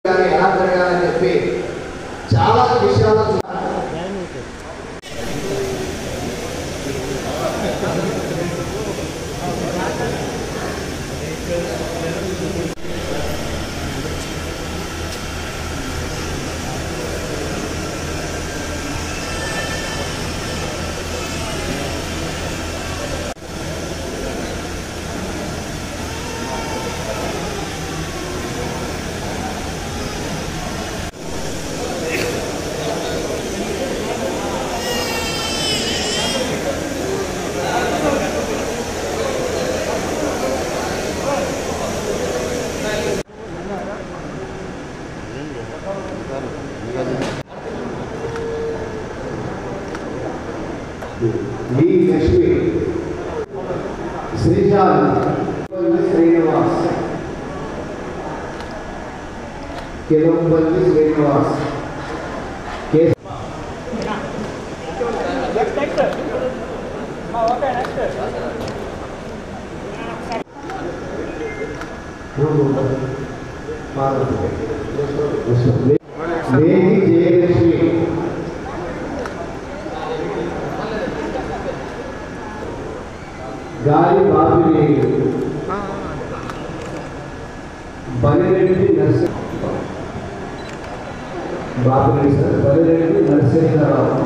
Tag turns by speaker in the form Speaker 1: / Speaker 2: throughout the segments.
Speaker 1: కానీ ఎలా జరగాలని చెప్పి చాలా విషయాలు ఈ లక్ష్మి శ్రీశాల్ శ్రీనివాస్ కిలంపల్లి శ్రీనివాస్ కే వేగి జయలక్ష్మి గాలి బాపినేని బలిరెడ్డి నర్స బాపినేని సార్ బలిరెడ్డి నరసింహారావు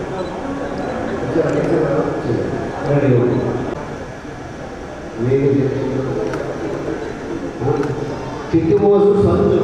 Speaker 1: రెడీ వేగి జయలక్ష్మి చిట్టుమోసు సంజు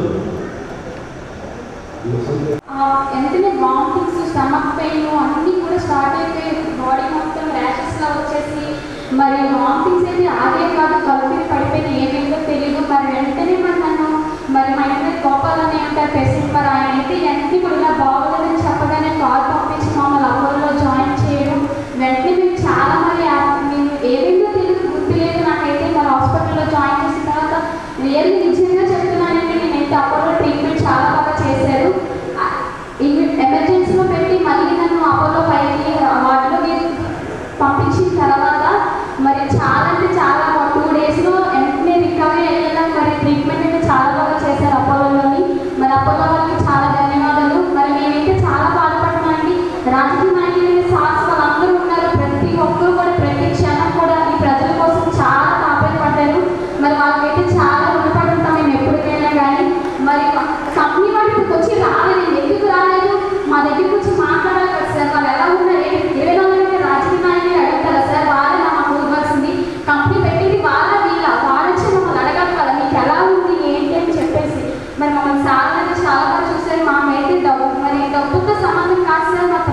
Speaker 2: వెంటనే వామిటింగ్స్ స్టమక్ పెయిన్ అన్నీ కూడా స్టార్ట్ అయిపోయి బాడీ మొత్తం ర్యాషెస్ లా వచ్చేసి మరి వామిటింగ్స్ అయితే ఆగే కాదు కలిపి పడిపోయిన ఏమేంటో తెలియదు మరి వెంటనే మరి నన్ను మరి మా ఇంటి గోపాల్ అని ఉంటారు పేషెంట్ మరి ఆయన అయితే వెంటనే కూడా ఇలా బాగోలేదని చెప్పగానే కాల్ పంపించి మమ్మల్ని అపోలో జాయిన్ చేయడం వెంటనే మేము చాలా మరి ఆ- మేము ఏమేంటో తెలియదు గుర్తులేదు నాకైతే మరి హాస్పిటల్లో జాయిన్ చేసిన తర్వాత రియల్లీ నిజంగా చెప్తున్నానంటే నేనైతే అపోలో ట్రీట్మెంట్ చాలా బాగా చేశారు ఎమర్జెన్సీలో పెట్టి మళ్ళీ నన్ను అపోలో పైకి వాటిలోకి పంపించిన తర్వాత మరి చాలా అంటే చాలా టూ డేస్లో వెంటనే రికవరీ అయ్యేలా మరి ట్రీట్మెంట్ అయితే చాలా బాగా చేశారు అపోలోలోని మరి అపోలో వాళ్ళకి చాలా ధన్యవాదాలు మరి మేమైతే చాలా బాధపడుతున్నామండి రాజకీయ నాయకులు సార్స్ వాళ్ళందరూ ఉన్నారు ప్రతి ఒక్కరు కూడా ప్రతి క్షణం కూడా ఈ ప్రజల కోసం చాలా కాపాడపడ్డారు మరి వాళ్ళకైతే చాలా రుణపడి ఉంటాం మేము ఎప్పటికైనా కానీ మరి కంపెనీ వాళ్ళు ఇక్కడికి వచ్చి రాలేదు ఎందుకు రాలేదు మా దగ్గరికి వచ్చి మాట్లాడాలి కదా సార్ వాళ్ళు ఎలా ఉన్నారు ఏంటి? ఇరవై నాలుగు గంటలు రాజకీయ నాయకులు అడుగుతారా సార్ వాళ్ళే మాకు ఇవ్వాల్సింది కంపెనీ పెట్టింది వాళ్ళ వీళ్ళ వాళ్ళు వచ్చి మమ్మల్ని అడగాలి కదా మీకు ఎలా ఉంది ఏంటి అని చెప్పేసి మరి మమ్మల్ని సార్ అనేది చాలా బాగా చూసారు మాకైతే డబ్బు మరి డబ్బుతో సంబంధం కాదు సార్ మా